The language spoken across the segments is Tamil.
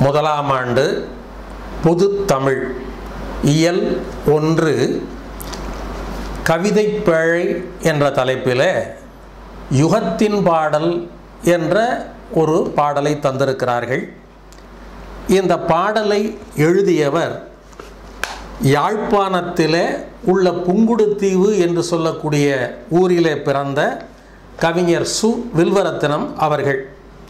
முதலாம் ஆண்டு பொதுத்தமிழ் இயல் ஒன்று கவிதைப்பேழை என்ற தலைப்பில் யுகத்தின் பாடல் என்ற ஒரு பாடலை தந்திருக்கிறார்கள் இந்த பாடலை எழுதியவர் யாழ்ப்பாணத்திலே உள்ள புங்குடுதீவு என்று சொல்லக்கூடிய ஊரிலே பிறந்த கவிஞர் சு வில்வரத்தினம் அவர்கள்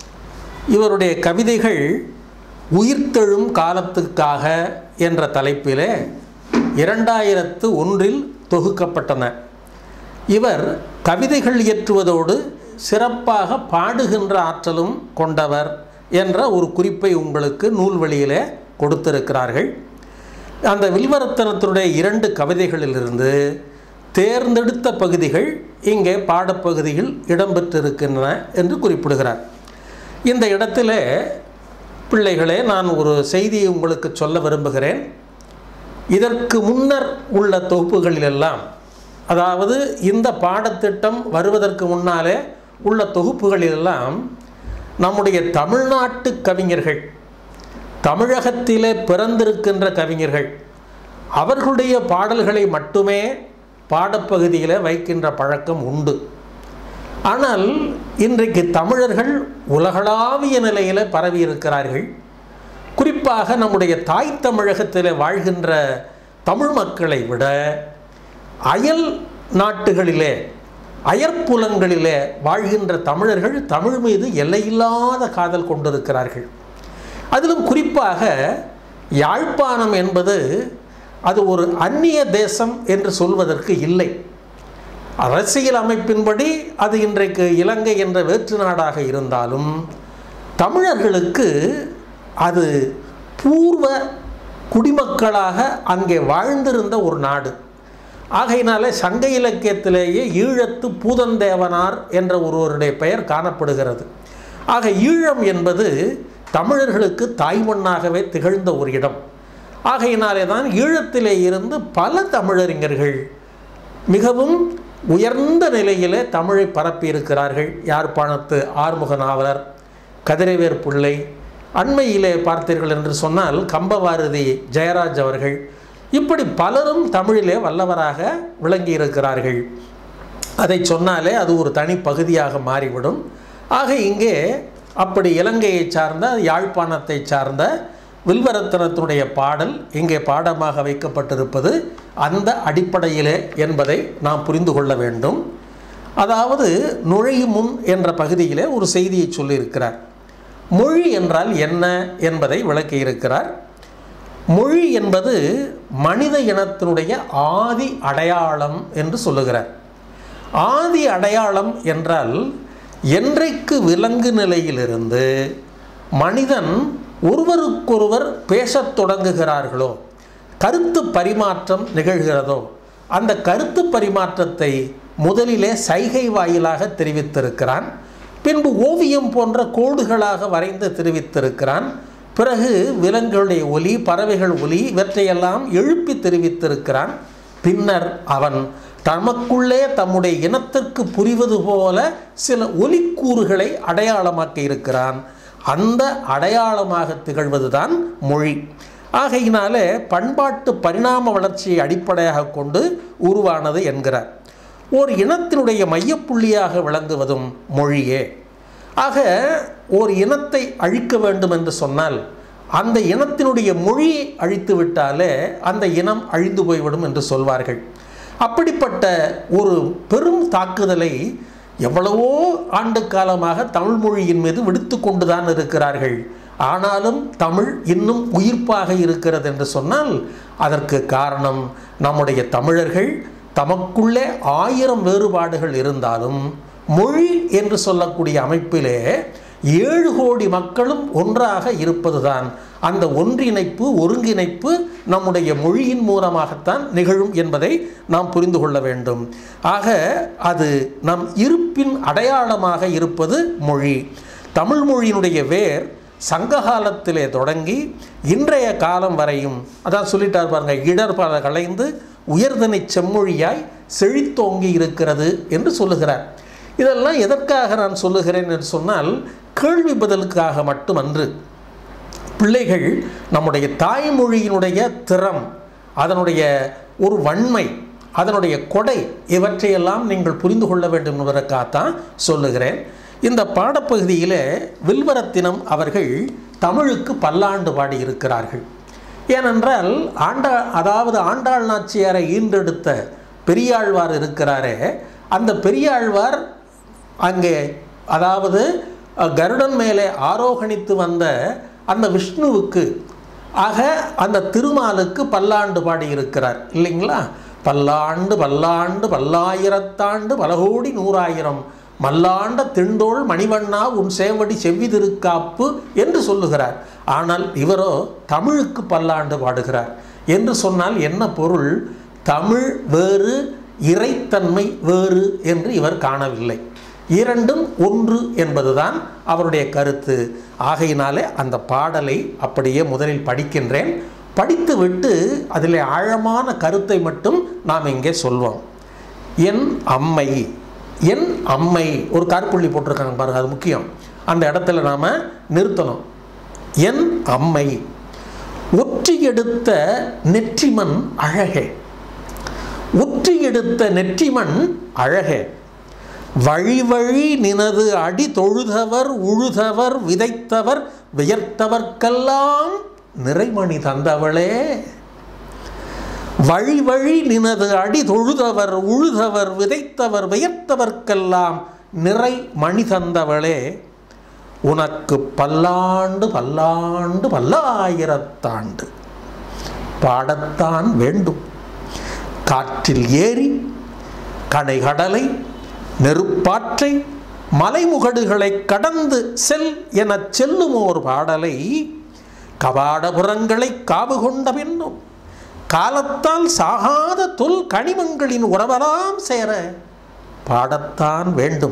இவருடைய கவிதைகள் உயிர்த்தெழும் காலத்துக்காக என்ற தலைப்பிலே இரண்டாயிரத்து ஒன்றில் தொகுக்கப்பட்டன இவர் கவிதைகள் இயற்றுவதோடு சிறப்பாக பாடுகின்ற ஆற்றலும் கொண்டவர் என்ற ஒரு குறிப்பை உங்களுக்கு நூல்வழியிலே கொடுத்திருக்கிறார்கள் அந்த வில்வரத்தனத்தினுடைய இரண்டு கவிதைகளிலிருந்து தேர்ந்தெடுத்த பகுதிகள் இங்கே பாடப்பகுதியில் இடம்பெற்றிருக்கின்றன என்று குறிப்பிடுகிறார் இந்த இடத்துல பிள்ளைகளே நான் ஒரு செய்தியை உங்களுக்கு சொல்ல விரும்புகிறேன் இதற்கு முன்னர் உள்ள தொகுப்புகளிலெல்லாம் அதாவது இந்த பாடத்திட்டம் வருவதற்கு முன்னாலே உள்ள தொகுப்புகளிலெல்லாம் நம்முடைய தமிழ்நாட்டு கவிஞர்கள் தமிழகத்திலே பிறந்திருக்கின்ற கவிஞர்கள் அவர்களுடைய பாடல்களை மட்டுமே பாடப்பகுதியில் வைக்கின்ற பழக்கம் உண்டு ஆனால் இன்றைக்கு தமிழர்கள் உலகளாவிய நிலையில் பரவி இருக்கிறார்கள் குறிப்பாக நம்முடைய தாய் தமிழகத்தில் வாழ்கின்ற தமிழ் மக்களை விட அயல் நாட்டுகளிலே அயற்புலங்களிலே வாழ்கின்ற தமிழர்கள் தமிழ் மீது எல்லையில்லாத காதல் கொண்டிருக்கிறார்கள் அதிலும் குறிப்பாக யாழ்ப்பாணம் என்பது அது ஒரு அந்நிய தேசம் என்று சொல்வதற்கு இல்லை அரசியல் அமைப்பின்படி அது இன்றைக்கு இலங்கை என்ற வேற்று நாடாக இருந்தாலும் தமிழர்களுக்கு அது பூர்வ குடிமக்களாக அங்கே வாழ்ந்திருந்த ஒரு நாடு ஆகையினால சங்க இலக்கியத்திலேயே ஈழத்து பூதந்தேவனார் என்ற ஒருவருடைய பெயர் காணப்படுகிறது ஆக ஈழம் என்பது தமிழர்களுக்கு தாய்மண்ணாகவே திகழ்ந்த ஒரு இடம் ஆகையினாலே தான் ஈழத்திலே இருந்து பல தமிழறிஞர்கள் மிகவும் உயர்ந்த நிலையிலே தமிழை பரப்பியிருக்கிறார்கள் யாழ்ப்பாணத்து ஆறுமுக நாவலர் கதிரவேர் பிள்ளை அண்மையிலே பார்த்தீர்கள் என்று சொன்னால் கம்பவாரதி ஜெயராஜ் அவர்கள் இப்படி பலரும் தமிழிலே வல்லவராக விளங்கியிருக்கிறார்கள் அதை சொன்னாலே அது ஒரு தனி பகுதியாக மாறிவிடும் ஆக இங்கே அப்படி இலங்கையை சார்ந்த யாழ்ப்பாணத்தை சார்ந்த வில்வரத்தனத்தினுடைய பாடல் இங்கே பாடமாக வைக்கப்பட்டிருப்பது அந்த அடிப்படையிலே என்பதை நாம் புரிந்து கொள்ள வேண்டும் அதாவது நுழையும் முன் என்ற பகுதியிலே ஒரு செய்தியை சொல்லியிருக்கிறார் மொழி என்றால் என்ன என்பதை விளக்கியிருக்கிறார் மொழி என்பது மனித இனத்தினுடைய ஆதி அடையாளம் என்று சொல்லுகிறார் ஆதி அடையாளம் என்றால் என்றைக்கு விலங்கு நிலையிலிருந்து மனிதன் ஒருவருக்கொருவர் பேசத் தொடங்குகிறார்களோ கருத்து பரிமாற்றம் நிகழ்கிறதோ அந்த கருத்து பரிமாற்றத்தை முதலிலே சைகை வாயிலாக தெரிவித்திருக்கிறான் பின்பு ஓவியம் போன்ற கோடுகளாக வரைந்து தெரிவித்திருக்கிறான் பிறகு விலங்குகளுடைய ஒலி பறவைகள் ஒலி இவற்றையெல்லாம் எழுப்பி தெரிவித்திருக்கிறான் பின்னர் அவன் தமக்குள்ளே தம்முடைய இனத்திற்கு புரிவது போல சில ஒலிக்கூறுகளை அடையாளமாக்கி இருக்கிறான் அந்த அடையாளமாக திகழ்வதுதான் மொழி ஆகையினாலே பண்பாட்டு பரிணாம வளர்ச்சியை அடிப்படையாக கொண்டு உருவானது என்கிறார் ஒரு இனத்தினுடைய மையப்புள்ளியாக விளங்குவதும் மொழியே ஆக ஒரு இனத்தை அழிக்க வேண்டும் என்று சொன்னால் அந்த இனத்தினுடைய மொழியை அழித்து விட்டாலே அந்த இனம் அழிந்து போய்விடும் என்று சொல்வார்கள் அப்படிப்பட்ட ஒரு பெரும் தாக்குதலை எவ்வளவோ ஆண்டு காலமாக தமிழ் மொழியின் மீது விடுத்து கொண்டுதான் இருக்கிறார்கள் ஆனாலும் தமிழ் இன்னும் உயிர்ப்பாக இருக்கிறது என்று சொன்னால் அதற்கு காரணம் நம்முடைய தமிழர்கள் தமக்குள்ளே ஆயிரம் வேறுபாடுகள் இருந்தாலும் மொழி என்று சொல்லக்கூடிய அமைப்பிலே ஏழு கோடி மக்களும் ஒன்றாக இருப்பதுதான் அந்த ஒன்றிணைப்பு ஒருங்கிணைப்பு நம்முடைய மொழியின் மூலமாகத்தான் நிகழும் என்பதை நாம் புரிந்து கொள்ள வேண்டும் ஆக அது நம் இருப்பின் அடையாளமாக இருப்பது மொழி தமிழ் மொழியினுடைய வேர் சங்ககாலத்திலே தொடங்கி இன்றைய காலம் வரையும் அதான் சொல்லிட்டார் பாருங்க இடர் பல கலைந்து உயர்தனை செம்மொழியாய் செழித்தோங்கி இருக்கிறது என்று சொல்லுகிறார் இதெல்லாம் எதற்காக நான் சொல்லுகிறேன் என்று சொன்னால் கேள்வி பதிலுக்காக மட்டுமன்று பிள்ளைகள் நம்முடைய தாய்மொழியினுடைய திறம் அதனுடைய ஒரு வன்மை அதனுடைய கொடை இவற்றையெல்லாம் நீங்கள் புரிந்து கொள்ள வேண்டும் என்பதற்காகத்தான் சொல்லுகிறேன் இந்த பாடப்பகுதியில் வில்வரத்தினம் அவர்கள் தமிழுக்கு பல்லாண்டு பாடியிருக்கிறார்கள் ஏனென்றால் ஆண்டா அதாவது ஆண்டாள் நாச்சியாரை ஈன்றெடுத்த பெரியாழ்வார் இருக்கிறாரே அந்த பெரியாழ்வார் அங்கே அதாவது அஹ், கருடன் மேலே ஆரோகணித்து வந்த அந்த விஷ்ணுவுக்கு ஆக அந்த திருமாலுக்கு பல்லாண்டு பாடியிருக்கிறார் இல்லைங்களா பல்லாண்டு பல்லாண்டு பல்லாயிரத்தாண்டு பல கோடி நூறாயிரம் மல்லாண்ட திண்டோள் மணிவண்ணா உன் சேவடி செவ்வி திருக்காப்பு என்று சொல்லுகிறார் ஆனால் இவரோ தமிழுக்கு பல்லாண்டு பாடுகிறார் என்று சொன்னால் என்ன பொருள் தமிழ் வேறு இறைத்தன்மை வேறு என்று இவர் காணவில்லை இரண்டும் ஒன்று என்பதுதான் அவருடைய கருத்து ஆகையினாலே அந்த பாடலை அப்படியே முதலில் படிக்கின்றேன் படித்துவிட்டு அதில் ஆழமான கருத்தை மட்டும் நாம் இங்கே சொல்வோம் என் அம்மை என் அம்மை ஒரு கார்புள்ளி போட்டிருக்காங்க பாருங்க அது முக்கியம் அந்த இடத்துல நாம் நிறுத்தணும் என் அம்மை ஒற்றி எடுத்த நெற்றிமன் அழகே ஒற்றி எடுத்த நெற்றிமன் அழகே வழி வழி நினது அடி தொழுதவர் உழுதவர் விதைத்தவர் வியர்த்தவர்க்கெல்லாம் நிறைமணி தந்தவளே வழி வழி நினது அடி தொழுதவர் உழுதவர் விதைத்தவர் வியர்த்தவர்க்கெல்லாம் நிறை மணி தந்தவளே உனக்கு பல்லாண்டு பல்லாண்டு பல்லாயிரத்தாண்டு பாடத்தான் வேண்டும் காற்றில் ஏறி கனைகடலை நெருப்பாற்றை மலைமுகடுகளை கடந்து செல் எனச் செல்லும் ஓர் பாடலை கபாடபுரங்களை காவு கொண்ட பின்னும் காலத்தால் சாகாத தொல் கனிமங்களின் உறவலாம் சேர பாடத்தான் வேண்டும்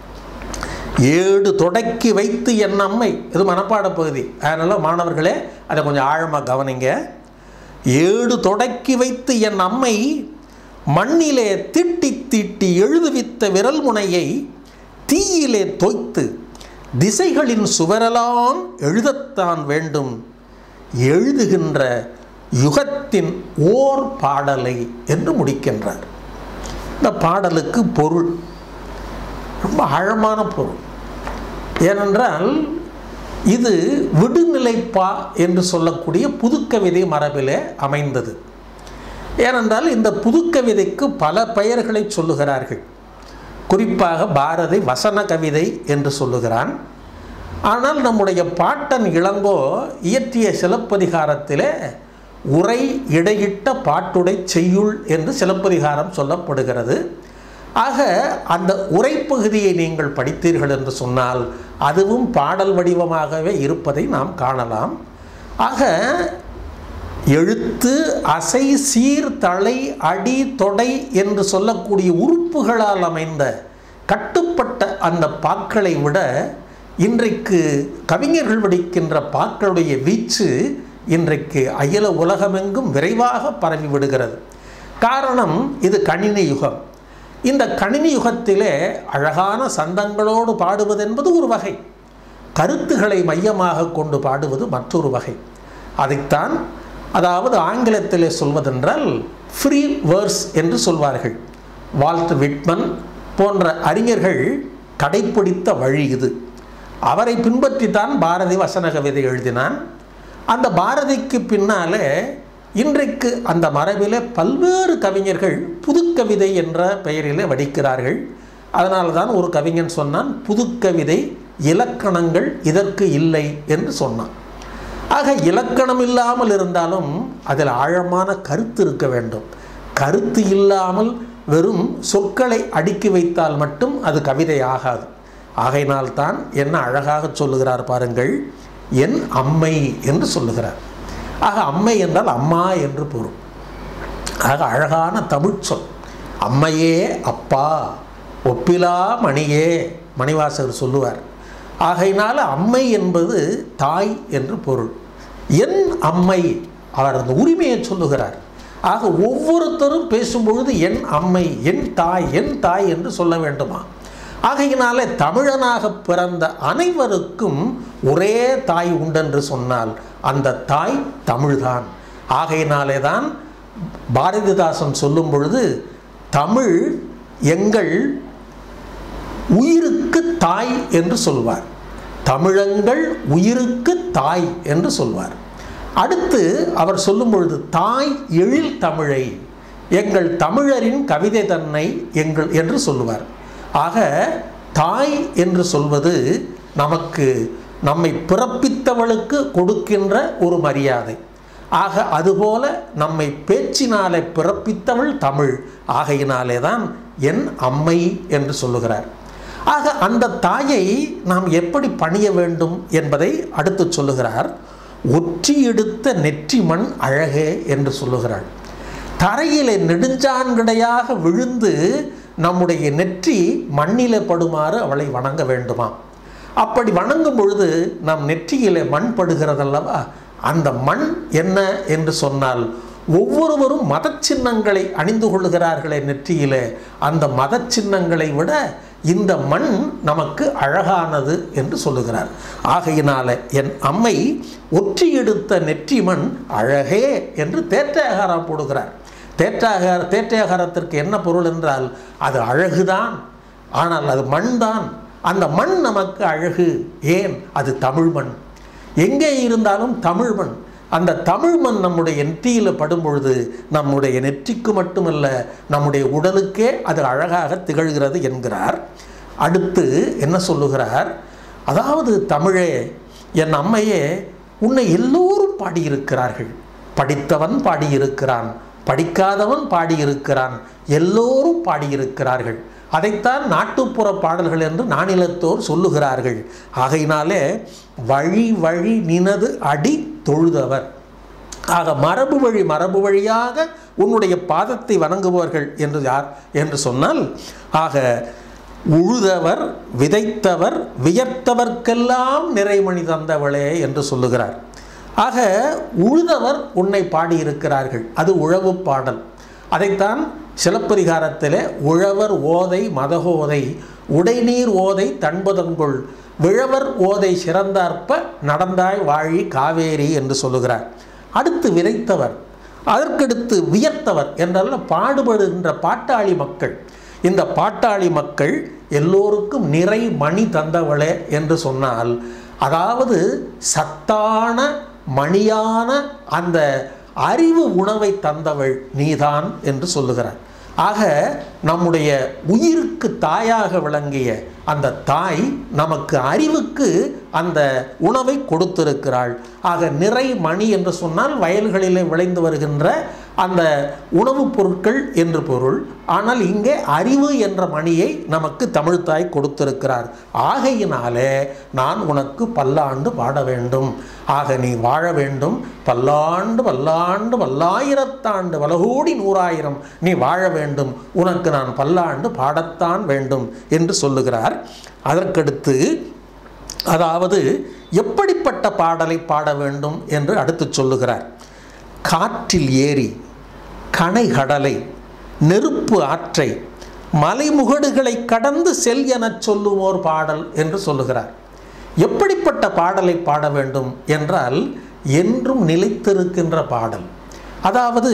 ஏடு தொடக்கி வைத்து என் அம்மை இது மனப்பாட பகுதி அதனால் மாணவர்களே அதை கொஞ்சம் ஆழமாக கவனிங்க ஏடு தொடக்கி வைத்து என் அம்மை மண்ணிலே திட்டி தீட்டி எழுதுவித்த விரல் முனையை தீயிலே தோய்த்து திசைகளின் சுவரெல்லாம் எழுதத்தான் வேண்டும் எழுதுகின்ற யுகத்தின் ஓர் பாடலை என்று முடிக்கின்றார் இந்த பாடலுக்கு பொருள் ரொம்ப ஆழமான பொருள் ஏனென்றால் இது விடுநிலைப்பா என்று சொல்லக்கூடிய புதுக்கவிதை மரபிலே அமைந்தது ஏனென்றால் இந்த புதுக்கவிதைக்கு பல பெயர்களை சொல்லுகிறார்கள் குறிப்பாக பாரதி வசன கவிதை என்று சொல்லுகிறான் ஆனால் நம்முடைய பாட்டன் இளங்கோ இயற்றிய சிலப்பதிகாரத்திலே உரை இடையிட்ட பாட்டுடை செய்யுள் என்று சிலப்பதிகாரம் சொல்லப்படுகிறது ஆக அந்த உரைப்பகுதியை நீங்கள் படித்தீர்கள் என்று சொன்னால் அதுவும் பாடல் வடிவமாகவே இருப்பதை நாம் காணலாம் ஆக எழுத்து அசை சீர் தலை அடி தொடை என்று சொல்லக்கூடிய உறுப்புகளால் அமைந்த கட்டுப்பட்ட அந்த பாக்களை விட இன்றைக்கு கவிஞர்கள் வடிக்கின்ற பாக்களுடைய வீச்சு இன்றைக்கு அயல உலகமெங்கும் விரைவாக பரவி விடுகிறது காரணம் இது கணினி யுகம் இந்த கணினி யுகத்திலே அழகான சந்தங்களோடு பாடுவது என்பது ஒரு வகை கருத்துக்களை மையமாக கொண்டு பாடுவது மற்றொரு வகை அதைத்தான் அதாவது ஆங்கிலத்திலே சொல்வதென்றால் ஃப்ரீ வேர்ஸ் என்று சொல்வார்கள் வால்ட் விட்மன் போன்ற அறிஞர்கள் கடைப்பிடித்த வழி இது அவரை பின்பற்றித்தான் பாரதி வசன கவிதை எழுதினான் அந்த பாரதிக்கு பின்னாலே இன்றைக்கு அந்த மரபிலே பல்வேறு கவிஞர்கள் புதுக்கவிதை என்ற பெயரிலே வடிக்கிறார்கள் அதனால தான் ஒரு கவிஞன் சொன்னான் புதுக்கவிதை இலக்கணங்கள் இதற்கு இல்லை என்று சொன்னான் ஆக இலக்கணம் இல்லாமல் இருந்தாலும் அதில் ஆழமான கருத்து இருக்க வேண்டும் கருத்து இல்லாமல் வெறும் சொற்களை அடுக்கி வைத்தால் மட்டும் அது கவிதை ஆகாது ஆகையினால்தான் என்ன அழகாக சொல்லுகிறார் பாருங்கள் என் அம்மை என்று சொல்லுகிறார் ஆக அம்மை என்றால் அம்மா என்று பொருள் ஆக அழகான தமிழ் சொல் அம்மையே அப்பா ஒப்பிலா மணியே மணிவாசகர் சொல்லுவார் ஆகையினால அம்மை என்பது தாய் என்று பொருள் என் அம்மை அவர் அந்த உரிமையை சொல்லுகிறார் ஆக ஒவ்வொருத்தரும் பேசும்பொழுது என் அம்மை என் தாய் என் தாய் என்று சொல்ல வேண்டுமா ஆகையினாலே தமிழனாக பிறந்த அனைவருக்கும் ஒரே தாய் உண்டென்று சொன்னால் அந்த தாய் தமிழ்தான் ஆகையினாலே தான் பாரதிதாசன் சொல்லும் பொழுது தமிழ் எங்கள் உயிருக்கு தாய் என்று சொல்வார் தமிழங்கள் உயிருக்கு தாய் என்று சொல்வார் அடுத்து அவர் சொல்லும் பொழுது தாய் எழில் தமிழை எங்கள் தமிழரின் கவிதை தன்னை எங்கள் என்று சொல்லுவார் ஆக தாய் என்று சொல்வது நமக்கு நம்மை பிறப்பித்தவளுக்கு கொடுக்கின்ற ஒரு மரியாதை ஆக அதுபோல நம்மை பேச்சினாலே பிறப்பித்தவள் தமிழ் ஆகையினாலே தான் என் அம்மை என்று சொல்லுகிறார் ஆக அந்த தாயை நாம் எப்படி பணிய வேண்டும் என்பதை அடுத்து சொல்லுகிறார் ஒற்றி எடுத்த நெற்றி மண் அழகே என்று சொல்லுகிறாள் தரையிலே நெடுஞ்சான்கிடையாக விழுந்து நம்முடைய நெற்றி மண்ணிலே படுமாறு அவளை வணங்க வேண்டுமா அப்படி வணங்கும் பொழுது நம் நெற்றியிலே மண் படுகிறதல்லவா அந்த மண் என்ன என்று சொன்னால் ஒவ்வொருவரும் மதச் சின்னங்களை அணிந்து கொள்ளுகிறார்களே நெற்றியிலே அந்த மதச் சின்னங்களை விட இந்த மண் நமக்கு அழகானது என்று சொல்லுகிறார் ஆகையினால என் அம்மை ஒற்றி எடுத்த நெற்றி மண் அழகே என்று தேற்றாகாரம் போடுகிறார் தேற்றாகார தேற்றாகாரத்திற்கு என்ன பொருள் என்றால் அது அழகுதான் ஆனால் அது மண் தான் அந்த மண் நமக்கு அழகு ஏன் அது தமிழ் மண் எங்கே இருந்தாலும் தமிழ் மண் அந்த தமிழ் மண் நம்முடைய நெற்றியில் படும் பொழுது நம்முடைய நெற்றிக்கு மட்டுமல்ல நம்முடைய உடலுக்கே அது அழகாக திகழ்கிறது என்கிறார் அடுத்து என்ன சொல்லுகிறார் அதாவது தமிழே என் அம்மையே உன்னை எல்லோரும் பாடியிருக்கிறார்கள் படித்தவன் பாடியிருக்கிறான் படிக்காதவன் பாடியிருக்கிறான் எல்லோரும் பாடியிருக்கிறார்கள் அதைத்தான் நாட்டுப்புற பாடல்கள் என்று நானிலத்தோர் சொல்லுகிறார்கள் ஆகையினாலே வழி வழி நினது அடி தொழுதவர் ஆக மரபு வழி மரபு வழியாக உன்னுடைய பாதத்தை வணங்குபவர்கள் என்று யார் என்று சொன்னால் ஆக உழுதவர் விதைத்தவர் வியர்த்தவர்க்கெல்லாம் நிறைமணி தந்தவளே என்று சொல்லுகிறார் ஆக உழுதவர் உன்னை பாடியிருக்கிறார்கள் அது உழவு பாடல் அதைத்தான் சிலப்பதிகாரத்திலே உழவர் ஓதை மதகோதை உடைநீர் ஓதை தன்பதங்கொள் விழவர் ஓதை சிறந்தார்ப்ப நடந்தாய் வாழி காவேரி என்று சொல்லுகிறார் அடுத்து விதைத்தவர் அதற்கடுத்து வியர்த்தவர் என்றல்ல பாடுபடுகின்ற பாட்டாளி மக்கள் இந்த பாட்டாளி மக்கள் எல்லோருக்கும் நிறை மணி தந்தவளே என்று சொன்னால் அதாவது சத்தான மணியான அந்த அறிவு உணவை தந்தவள் நீதான் என்று சொல்லுகிறார் ஆக நம்முடைய உயிருக்கு தாயாக விளங்கிய அந்த தாய் நமக்கு அறிவுக்கு அந்த உணவை கொடுத்திருக்கிறாள் ஆக நிறை மணி என்று சொன்னால் வயல்களிலே விளைந்து வருகின்ற அந்த உணவுப் பொருட்கள் என்று பொருள் ஆனால் இங்கே அறிவு என்ற மணியை நமக்கு தமிழ்த்தாய் கொடுத்திருக்கிறார் ஆகையினாலே நான் உனக்கு பல்லாண்டு பாட வேண்டும் ஆக நீ வாழ வேண்டும் பல்லாண்டு பல்லாண்டு பல்லாயிரத்தாண்டு பலகோடி நூறாயிரம் நீ வாழ வேண்டும் உனக்கு நான் பல்லாண்டு பாடத்தான் வேண்டும் என்று சொல்லுகிறார் அதற்கடுத்து அதாவது எப்படிப்பட்ட பாடலை பாட வேண்டும் என்று அடுத்து சொல்லுகிறார் காற்றில் ஏறி கனை கடலை நெருப்பு ஆற்றை மலைமுகடுகளை கடந்து செல் எனச் சொல்லுவோர் பாடல் என்று சொல்லுகிறார் எப்படிப்பட்ட பாடலை பாட வேண்டும் என்றால் என்றும் நிலைத்திருக்கின்ற பாடல் அதாவது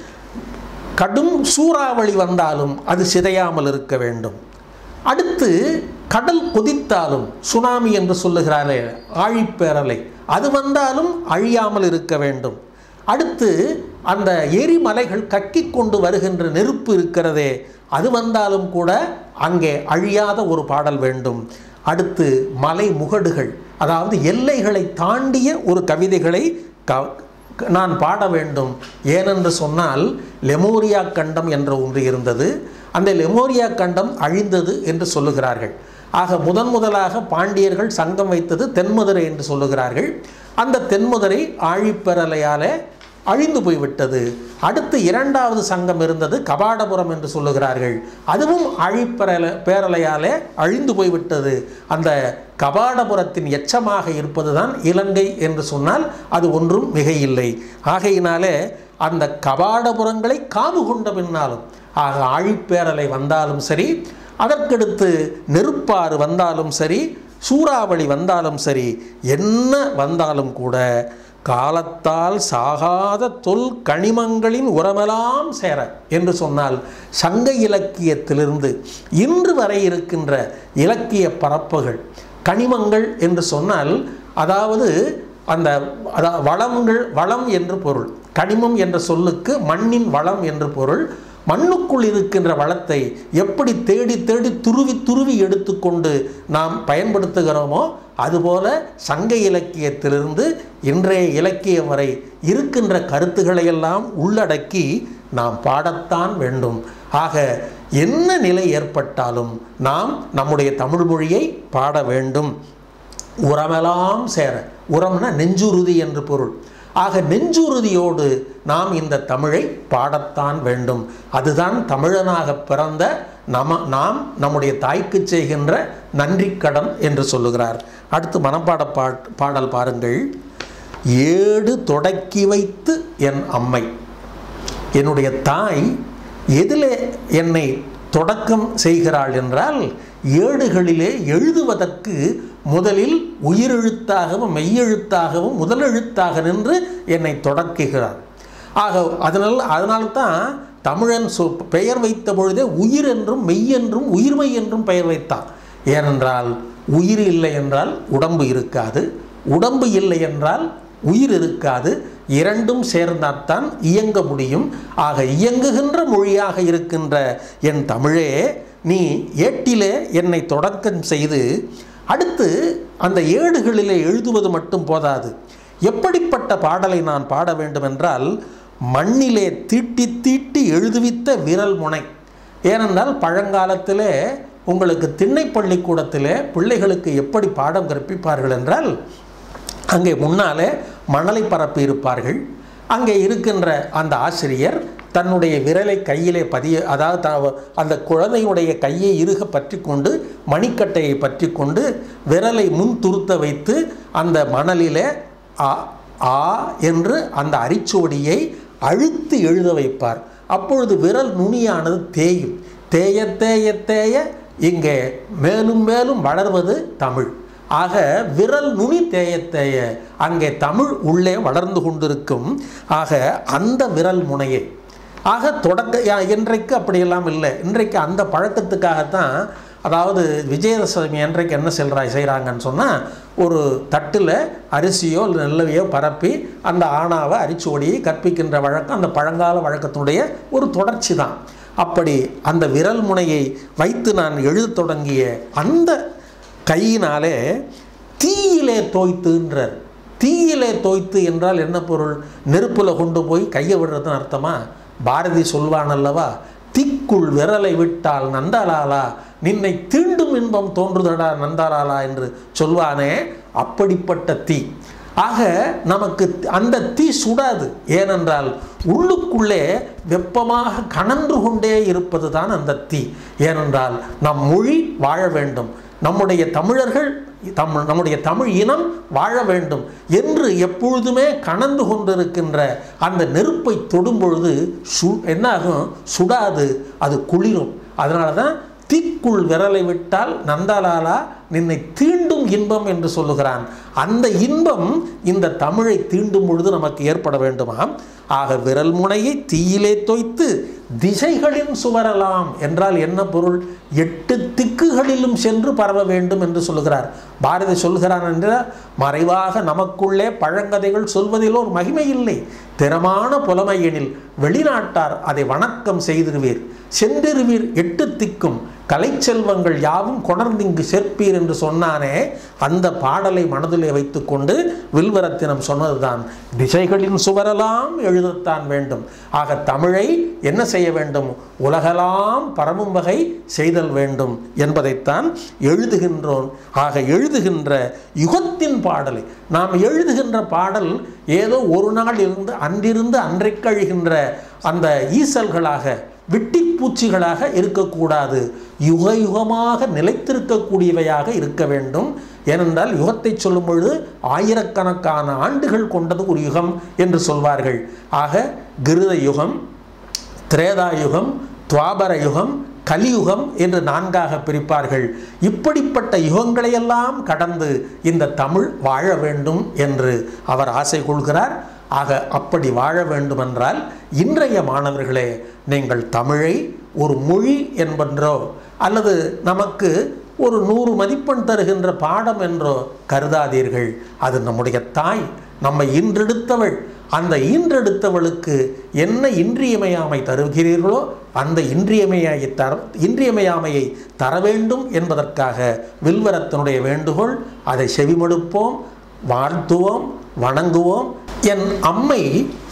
கடும் சூறாவளி வந்தாலும் அது சிதையாமல் இருக்க வேண்டும் அடுத்து கடல் கொதித்தாலும் சுனாமி என்று சொல்லுகிறாரே ஆழிப்பேரலை அது வந்தாலும் அழியாமல் இருக்க வேண்டும் அடுத்து அந்த எரிமலைகள் கக்கி கொண்டு வருகின்ற நெருப்பு இருக்கிறதே அது வந்தாலும் கூட அங்கே அழியாத ஒரு பாடல் வேண்டும் அடுத்து மலை முகடுகள் அதாவது எல்லைகளை தாண்டிய ஒரு கவிதைகளை க நான் பாட வேண்டும் ஏனென்று சொன்னால் லெமோரியா கண்டம் என்ற ஒன்று இருந்தது அந்த லெமோரியா கண்டம் அழிந்தது என்று சொல்லுகிறார்கள் ஆக முதன் முதலாக பாண்டியர்கள் சங்கம் வைத்தது தென்மதுரை என்று சொல்லுகிறார்கள் அந்த தென்மதுரை ஆழிப்பெறலையாலே அழிந்து போய்விட்டது அடுத்து இரண்டாவது சங்கம் இருந்தது கபாடபுரம் என்று சொல்லுகிறார்கள் அதுவும் அழிப்பெறல பேரலையாலே அழிந்து போய்விட்டது அந்த கபாடபுரத்தின் எச்சமாக இருப்பதுதான் இலங்கை என்று சொன்னால் அது ஒன்றும் மிகையில்லை ஆகையினாலே அந்த கபாடபுரங்களை காவு கொண்ட பின்னாலும் ஆக ஆழிப்பேரலை வந்தாலும் சரி அதற்கடுத்து நெருப்பாறு வந்தாலும் சரி சூறாவளி வந்தாலும் சரி என்ன வந்தாலும் கூட காலத்தால் சாகாத தொல் கனிமங்களின் உரமெல்லாம் சேர என்று சொன்னால் சங்க இலக்கியத்திலிருந்து இன்று வரை இருக்கின்ற இலக்கிய பரப்புகள் கனிமங்கள் என்று சொன்னால் அதாவது அந்த அதா வளங்கள் வளம் என்று பொருள் கனிமம் என்ற சொல்லுக்கு மண்ணின் வளம் என்று பொருள் மண்ணுக்குள் இருக்கின்ற வளத்தை எப்படி தேடி தேடி துருவி துருவி எடுத்துக்கொண்டு நாம் பயன்படுத்துகிறோமோ அதுபோல சங்க இலக்கியத்திலிருந்து இன்றைய இலக்கியம் வரை இருக்கின்ற கருத்துக்களையெல்லாம் உள்ளடக்கி நாம் பாடத்தான் வேண்டும் ஆக என்ன நிலை ஏற்பட்டாலும் நாம் நம்முடைய தமிழ் மொழியை பாட வேண்டும் உரமெல்லாம் சேர உரம்னா நெஞ்சுறுதி என்று பொருள் ஆக நெஞ்சுறுதியோடு நாம் இந்த தமிழை பாடத்தான் வேண்டும் அதுதான் தமிழனாக பிறந்த நம நாம் நம்முடைய தாய்க்கு செய்கின்ற நன்றிக்கடன் என்று சொல்லுகிறார் அடுத்து மனப்பாட பாட் பாடல் பாருங்கள் ஏடு தொடக்கி வைத்து என் அம்மை என்னுடைய தாய் எதிலே என்னை தொடக்கம் செய்கிறாள் என்றால் ஏடுகளிலே எழுதுவதற்கு முதலில் உயிரெழுத்தாகவும் மெய்யெழுத்தாகவும் முதலெழுத்தாக நின்று என்னை தொடக்குகிறார் ஆக அதனால் அதனால்தான் தமிழன் சொ பெயர் வைத்த பொழுதே உயிர் என்றும் மெய் என்றும் உயிர்மை என்றும் பெயர் வைத்தான் ஏனென்றால் உயிர் இல்லை என்றால் உடம்பு இருக்காது உடம்பு இல்லை என்றால் உயிர் இருக்காது இரண்டும் சேர்ந்தால்தான் இயங்க முடியும் ஆக இயங்குகின்ற மொழியாக இருக்கின்ற என் தமிழே நீ ஏட்டிலே என்னை தொடக்கம் செய்து அடுத்து அந்த ஏடுகளிலே எழுதுவது மட்டும் போதாது எப்படிப்பட்ட பாடலை நான் பாட வேண்டும் என்றால் மண்ணிலே தீட்டி தீட்டி எழுதுவித்த விரல் முனை ஏனென்றால் பழங்காலத்திலே உங்களுக்கு திண்ணை பள்ளிக்கூடத்திலே பிள்ளைகளுக்கு எப்படி பாடம் கற்பிப்பார்கள் என்றால் அங்கே முன்னாலே மணலை பரப்பி இருப்பார்கள் அங்கே இருக்கின்ற அந்த ஆசிரியர் தன்னுடைய விரலை கையிலே பதிய அதாவது த- அந்த குழந்தையுடைய கையை இறுக பற்றி கொண்டு மணிக்கட்டையை பற்றி கொண்டு விரலை முன் துருத்த வைத்து அந்த மணலிலே ஆ ஆ என்று அந்த அரிச்சுவடியை அழுத்தி எழுத வைப்பார் அப்பொழுது விரல் நுனியானது தேயும் தேய தேய தேய இங்கே மேலும் மேலும் வளர்வது தமிழ் ஆக விரல் நுனி தேய தேய அங்கே தமிழ் உள்ளே வளர்ந்து கொண்டிருக்கும் ஆக அந்த விரல் முனையை ஆக தொடக்க யா- இன்றைக்கு அப்படியெல்லாம் இல்லை இன்றைக்கு அந்த பழக்கத்துக்காகத்தான் அதாவது விஜயதசமி அன்றைக்கு என்ன செல்றாய் செய்கிறாங்கன்னு சொன்னால் ஒரு தட்டில் அரிசியோ இல்லை நெல்லவையோ பரப்பி அந்த ஆணாவை அரிச்சுவடியை கற்பிக்கின்ற வழக்கம் அந்த பழங்கால வழக்கத்தினுடைய ஒரு தொடர்ச்சி தான் அப்படி அந்த விரல் முனையை வைத்து நான் எழுதத் தொடங்கிய அந்த கையினாலே தீயிலே தோய்த்துன்றார் தீயிலே தோய்த்து என்றால் என்ன பொருள் நெருப்புல கொண்டு போய் கையை விடுறதுன்னு அர்த்தமா பாரதி சொல்வான் அல்லவா தீக்குள் விரலை விட்டால் நந்தாலாலா நின்னை தீண்டும் இன்பம் தோன்றுதடா நந்தாலாலா என்று சொல்வானே அப்படிப்பட்ட தீ ஆக நமக்கு அந்த தீ சுடாது ஏனென்றால் உள்ளுக்குள்ளே வெப்பமாக கனன்று கொண்டே இருப்பது தான் அந்த தீ ஏனென்றால் நம் மொழி வாழ வேண்டும் நம்முடைய தமிழர்கள் தம் நம்முடைய தமிழ் இனம் வாழ வேண்டும் என்று எப்பொழுதுமே கனந்து கொண்டிருக்கின்ற அந்த நெருப்பை தொடும் பொழுது சு என்னாகும் சுடாது அது குளிரும் அதனால தான் தீக்குள் விரலை விட்டால் நந்தாலாலா நின்னை தீண்டும் இன்பம் என்று சொல்லுகிறான் அந்த இன்பம் இந்த தமிழை தீண்டும் பொழுது நமக்கு ஏற்பட வேண்டுமாம் ஆக விரல் முனையை தீயிலே தோய்த்து திசைகளின் சுவரலாம் என்றால் என்ன பொருள் எட்டு திக்குகளிலும் சென்று பரவ வேண்டும் என்று சொல்லுகிறார் பாரதி சொல்கிறான் என்றால் மறைவாக நமக்குள்ளே பழங்கதைகள் சொல்வதில் ஒரு மகிமை இல்லை திறமான புலமையெனில் வெளிநாட்டார் அதை வணக்கம் செய்திருவீர் சென்றிருவீர் எட்டு திக்கும் கலைச்செல்வங்கள் யாவும் கொணர்ந்திங்கு சேர்ப்பீர் என்று சொன்னானே அந்த பாடலை மனதிலே வைத்துக்கொண்டு வில்வரத்தினம் சொன்னதுதான் திசைகளின் சுவரெல்லாம் எழுதத்தான் வேண்டும் ஆக தமிழை என்ன செய்ய வேண்டும் உலகெல்லாம் பரவும் வகை செய்தல் வேண்டும் என்பதைத்தான் எழுதுகின்றோம் ஆக எழுதுகின்ற யுகத்தின் பாடலை நாம் எழுதுகின்ற பாடல் ஏதோ ஒரு நாள் இருந்து அன்றிருந்து அன்றைக்கு அழிகின்ற அந்த ஈசல்களாக விட்டி பூச்சிகளாக இருக்கக்கூடாது யுக யுகமாக நிலைத்திருக்கக்கூடியவையாக இருக்க வேண்டும் ஏனென்றால் யுகத்தை சொல்லும் பொழுது ஆயிரக்கணக்கான ஆண்டுகள் கொண்டது ஒரு யுகம் என்று சொல்வார்கள் ஆக கிருத யுகம் திரேதா யுகம் துவாபர யுகம் கலியுகம் என்று நான்காக பிரிப்பார்கள் இப்படிப்பட்ட யுகங்களையெல்லாம் கடந்து இந்த தமிழ் வாழ வேண்டும் என்று அவர் ஆசை கொள்கிறார் ஆக அப்படி வாழ வேண்டுமென்றால் இன்றைய மாணவர்களே நீங்கள் தமிழை ஒரு மொழி என்பென்றோ அல்லது நமக்கு ஒரு நூறு மதிப்பெண் தருகின்ற பாடம் என்றோ கருதாதீர்கள் அது நம்முடைய தாய் நம்மை ஈன்றெடுத்தவள் அந்த ஈன்றெடுத்தவளுக்கு என்ன இன்றியமையாமை தருகிறீர்களோ அந்த இன்றியமையை தர இன்றியமையாமையை தர வேண்டும் என்பதற்காக வில்வரத்தினுடைய வேண்டுகோள் அதை செவிமடுப்போம் வாழ்த்துவோம் வணங்குவோம் என் அம்மை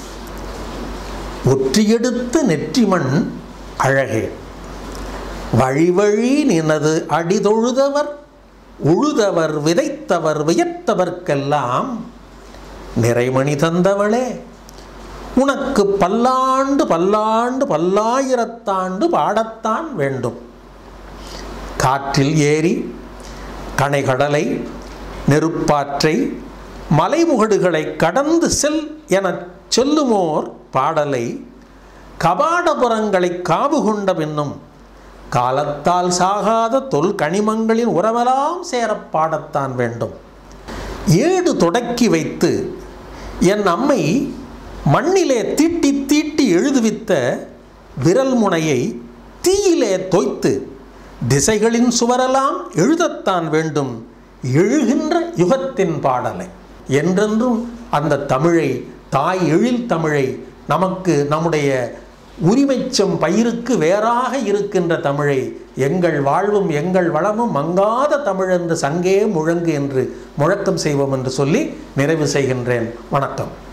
ஒற்றியெடுத்து நெற்றிமண் அழகே வழி வழி நினது அடிதொழுதவர் உழுதவர் விதைத்தவர் வியத்தவர்க்கெல்லாம் நிறைமணி தந்தவளே உனக்கு பல்லாண்டு பல்லாண்டு பல்லாயிரத்தாண்டு பாடத்தான் வேண்டும் காற்றில் ஏறி கனைகடலை நெருப்பாற்றை மலைமுகடுகளை கடந்து செல் எனச் சொல்லுமோர் பாடலை கபாடபுரங்களை காவு கொண்ட பின்னும் காலத்தால் சாகாத தொல் கனிமங்களின் உறவெல்லாம் சேரப் பாடத்தான் வேண்டும் ஏடு தொடக்கி வைத்து என் அம்மை மண்ணிலே தீட்டி தீட்டி எழுதுவித்த விரல் முனையை தீயிலே தோய்த்து திசைகளின் சுவரெல்லாம் எழுதத்தான் வேண்டும் எழுகின்ற யுகத்தின் பாடலை என்றென்றும் அந்த தமிழை தாய் எழில் தமிழை நமக்கு நம்முடைய உரிமைச்சம் பயிருக்கு வேறாக இருக்கின்ற தமிழை எங்கள் வாழ்வும் எங்கள் வளமும் மங்காத தமிழ் என்று சங்கே முழங்கு என்று முழக்கம் செய்வோம் என்று சொல்லி நிறைவு செய்கின்றேன் வணக்கம்